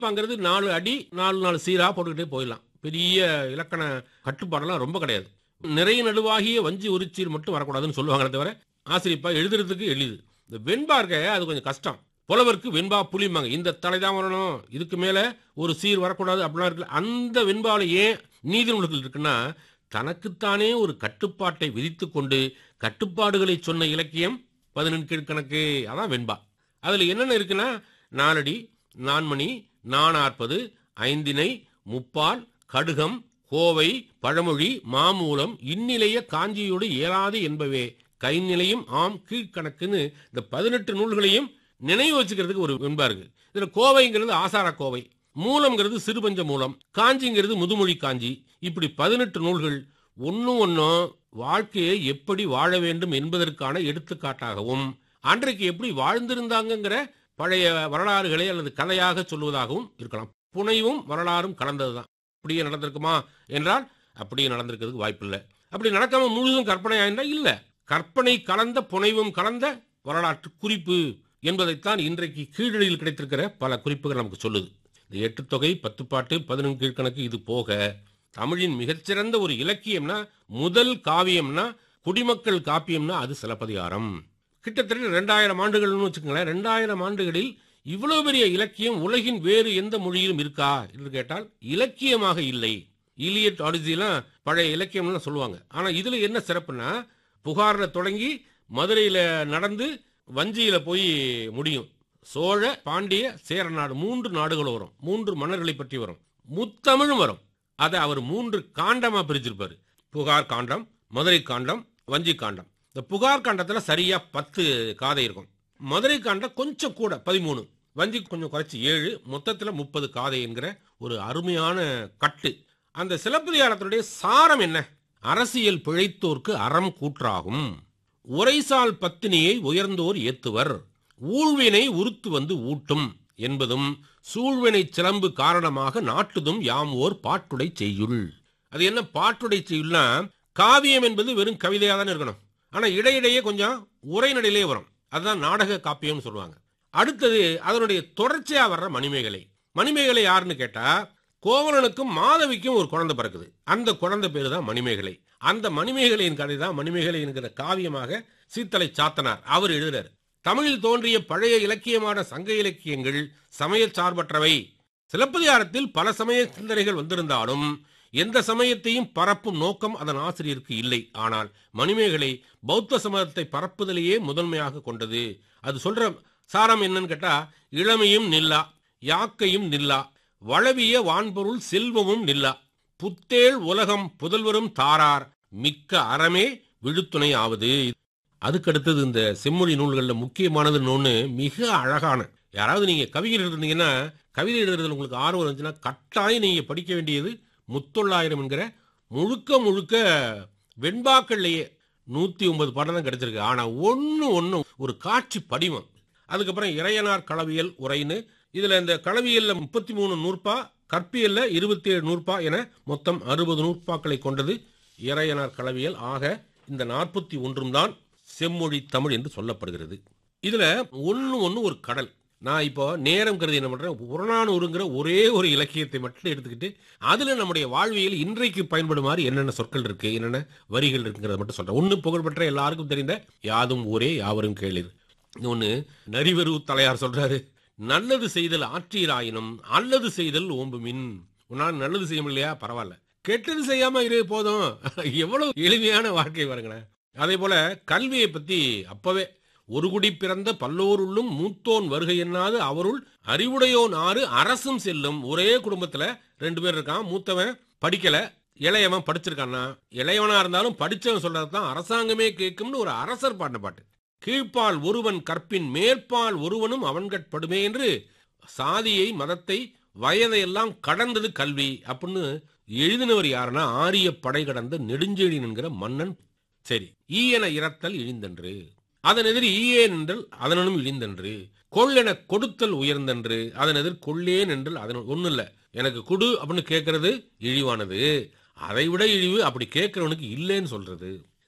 வெண்பாங்கிறது நாலு அடி நாலு நாலு சீரா போட்டுக்கிட்டே போயிடலாம் பெரிய இலக்கண கட்டுப்பாடெல்லாம் ரொம்ப கிடையாது நிறைய நடுவாகிய வஞ்சி உரிச்சீர் மட்டும் வரக்கூடாதுன்னு சொல்லுவாங்களே தவிர ஆசிரியப்பா எழுதுறதுக்கு எளிது இந்த வெண்பா இருக்க அது கொஞ்சம் கஷ்டம் புலவருக்கு வெண்பா புளியுமாங்க இந்த தலை தான் வரணும் இதுக்கு மேல ஒரு சீர் வரக்கூடாது அப்படிலாம் இருக்குல்ல அந்த வெண்பாவில் ஏன் நீதி நூல்கள் இருக்குன்னா தனக்குத்தானே ஒரு கட்டுப்பாட்டை விதித்து கொண்டு கட்டுப்பாடுகளை சொன்ன இலக்கியம் பதினெண் கீழ்கணக்கு அதான் வெண்பா அதுல என்னென்ன இருக்குன்னா நாலடி நான்மணி நானாற்பது ஐந்தினை முப்பால் கடுகம் கோவை பழமொழி மாமூலம் இந்நிலைய காஞ்சியோடு இயலாது என்பவே கைநிலையும் ஆம் கீழ்கணக்குன்னு இந்த பதினெட்டு நூல்களையும் நினைவு வச்சுக்கிறதுக்கு ஒரு வெண்பா இருக்கு இதுல கோவைங்கிறது ஆசார கோவை மூலம்ங்கிறது சிறுபஞ்ச மூலம் காஞ்சிங்கிறது முதுமொழி காஞ்சி இப்படி பதினெட்டு நூல்கள் ஒன்னும் ஒன்னும் வாழ்க்கையை எப்படி வாழ வேண்டும் என்பதற்கான எடுத்துக்காட்டாகவும் அன்றைக்கு எப்படி வாழ்ந்திருந்தாங்கங்கிற பழைய வரலாறுகளை அல்லது கதையாக சொல்வதாகவும் இருக்கலாம் புனைவும் வரலாறும் கலந்ததுதான் அப்படியே நடந்திருக்குமா என்றால் அப்படியே நடந்திருக்கிறதுக்கு வாய்ப்பில்லை அப்படி நடக்காம முழுதும் கற்பனை ஆயிருந்தா இல்ல கற்பனை கலந்த புனைவும் கலந்த வரலாற்று குறிப்பு என்பதைத்தான் இன்றைக்கு கீழடியில் கிடைத்திருக்கிற பல குறிப்புகள் நமக்கு சொல்லுது இந்த எட்டு தொகை பத்து பாட்டு பதினொன்று கீழ்கணக்கு இது போக தமிழின் மிகச்சிறந்த ஒரு இலக்கியம்னா முதல் காவியம்னா குடிமக்கள் காப்பியம்னா அது சிலப்பதிகாரம் கிட்டத்தட்ட ரெண்டாயிரம் ஆண்டுகள்னு வச்சுக்கோங்களேன் ரெண்டாயிரம் ஆண்டுகளில் இவ்வளவு பெரிய இலக்கியம் உலகின் வேறு எந்த மொழியிலும் இருக்கா என்று கேட்டால் இலக்கியமாக இல்லை இலியட் ஆடிசிலாம் பழைய இலக்கியம்னு சொல்லுவாங்க ஆனா இதுல என்ன சிறப்புனா புகார்ல தொடங்கி மதுரையில நடந்து வஞ்சியில போய் முடியும் சோழ பாண்டிய சேர நாடு மூன்று நாடுகள் வரும் மூன்று மன்னர்களை பற்றி வரும் முத்தமிழும் வரும் அதை அவர் மூன்று காண்டமா பிரிச்சிருப்பாரு புகார் காண்டம் மதுரை காண்டம் வஞ்சி காண்டம் இந்த புகார் காண்டத்துல சரியா பத்து காதை இருக்கும் மதுரை காண்டம் கொஞ்சம் கூட பதிமூணு வஞ்சி கொஞ்சம் குறைச்சி ஏழு மொத்தத்துல முப்பது காதை என்கிற ஒரு அருமையான கட்டு அந்த சிலப்பதிகாரத்தினுடைய சாரம் என்ன அரசியல் பிழைத்தோர்க்கு அறம் கூற்றாகும் உரைசால் பத்தினியை உயர்ந்தோர் ஏத்துவர் ஊழ்வினை உருத்து வந்து ஊட்டும் என்பதும் சூழ்வினை சிலம்பு காரணமாக நாட்டுதும் யாம் ஓர் பாட்டுடை செய்யுள் அது என்ன பாட்டுடை செய்யுள்னா காவியம் என்பது வெறும் கவிதையா தானே இருக்கணும் ஆனா இடையிடையே கொஞ்சம் உரைநடையிலே வரும் அதுதான் நாடக காப்பியம்னு சொல்லுவாங்க அடுத்தது அதனுடைய தொடர்ச்சியா வர்ற மணிமேகலை மணிமேகலை யாருன்னு கேட்டா கோவலனுக்கும் மாதவிக்கும் ஒரு குழந்தை பிறக்குது அந்த குழந்தை பேரு தான் மணிமேகலை அந்த மணிமேகலையின் கதை தான் மணிமேகலை என்கிற காவியமாக சீத்தலை சாத்தனார் அவர் எழுதுறார் தமிழில் தோன்றிய பழைய இலக்கியமான சங்க இலக்கியங்கள் சமய சார்பற்றவை சிலப்பதிகாரத்தில் பல சமய சிந்தனைகள் வந்திருந்தாலும் எந்த சமயத்தையும் பரப்பும் நோக்கம் அதன் ஆசிரியருக்கு இல்லை ஆனால் மணிமேகலை பௌத்த சமயத்தை பரப்புதலையே முதன்மையாக கொண்டது அது சொல்ற சாரம் என்னன்னு கேட்டா இளமையும் நில்லா யாக்கையும் நில்லா வளவிய வான்பொருள் செல்வமும் நில்லா புத்தேள் உலகம் புதல்வரும் தாரார் மிக்க அறமே விழுத்துணை ஆவது அதுக்கடுத்தது இந்த செம்மொழி நூல்களில் முக்கியமானதுன்னு ஒன்று மிக அழகான யாராவது நீங்க கவிஞர் இருந்தீங்கன்னா கவிதை எழுதுறதுல உங்களுக்கு ஆர்வம் இருந்துச்சுன்னா கட்டாயம் நீங்க படிக்க வேண்டியது முத்தொள்ளாயிரம் என்கிற முழுக்க முழுக்க வெண்பாக்கள்லையே நூத்தி ஒன்பது பாடம் தான் கிடைச்சிருக்கு ஆனா ஒன்னு ஒன்னு ஒரு காட்சி படிவம் அதுக்கப்புறம் இறையனார் களவியல் உரைன்னு இதுல இந்த களவியல்ல முப்பத்தி மூணு நூற்பா கற்பியல்ல இருபத்தி ஏழு நூற்பா என மொத்தம் அறுபது நூற்பாக்களை கொண்டது இறையனார் களவியல் ஆக இந்த நாற்பத்தி ஒன்றும் தான் செம்மொழி தமிழ் என்று சொல்லப்படுகிறது இதுல ஒன்னு ஒன்னு ஒரு கடல் நான் இப்போ நேரம் கருதி என்ன பண்றேன் புறநானூறுங்கிற ஒரே ஒரு இலக்கியத்தை மட்டும் எடுத்துக்கிட்டு அதுல நம்முடைய வாழ்வியல் இன்றைக்கு பயன்படுமாறு என்னென்ன சொற்கள் இருக்கு என்னென்ன வரிகள் இருக்குங்கிறத மட்டும் சொல்றேன் ஒன்னு புகழ்பெற்ற எல்லாருக்கும் தெரிந்த யாதும் ஊரே யாவரும் கேளிர் ஒன்னு நரிவரு தலையார் சொல்றாரு நல்லது செய்தல் ஆற்றீராயினும் அல்லது செய்தல் ஓம்புமின் உன்னால நல்லது செய்ய முடியலையா பரவாயில்ல கெட்டது செய்யாம இரு போதும் எவ்வளவு எளிமையான வாழ்க்கை பாருங்களேன் அதே போல கல்வியை பத்தி அப்பவே ஒரு குடி பிறந்த பல்லோருள்ளும் மூத்தோன் வருகை என்னாது அவருள் அறிவுடையோன் ஆறு அரசும் செல்லும் ஒரே குடும்பத்துல ரெண்டு பேர் இருக்கான் மூத்தவன் படிக்கல இளையவன் படிச்சிருக்கான்னா இளையவனா இருந்தாலும் படிச்சவன் சொல்றதுதான் அரசாங்கமே கேட்கும்னு ஒரு அரசர் பாடின பாட்டு கீழ்ப்பால் ஒருவன் கற்பின் மேற்பால் ஒருவனும் அவன்கட்படுமே என்று சாதியை மதத்தை வயதையெல்லாம் கடந்தது கல்வி அப்படின்னு எழுதினவர் யாருன்னா ஆரிய படை கடந்த நெடுஞ்செழியன் என்கிற மன்னன் சரி ஈயன இறத்தல் இழிந்தன்று அதன் எதிர் ஈயேன் என்றல் அதனும் இழிந்தன்று கொள்ளென கொடுத்தல் உயர்ந்தன்று அதன் எதிர் கொள்ளேன் என்றல் அதன் ஒன்றும் இல்லை எனக்கு கொடு அப்படின்னு கேட்கறது இழிவானது அதை விட இழிவு அப்படி கேட்கிறவனுக்கு இல்லைன்னு சொல்றது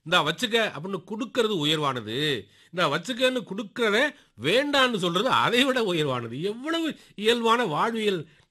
இந்த வச்சுக்க அப்படின்னு கொடுக்கறது உயர்வானது இந்த வச்சுக்கன்னு கொடுக்கறத வேண்டான்னு சொல்றது அதை விட உயர்வானது எவ்வளவு இயல்பான வாழ்வியல்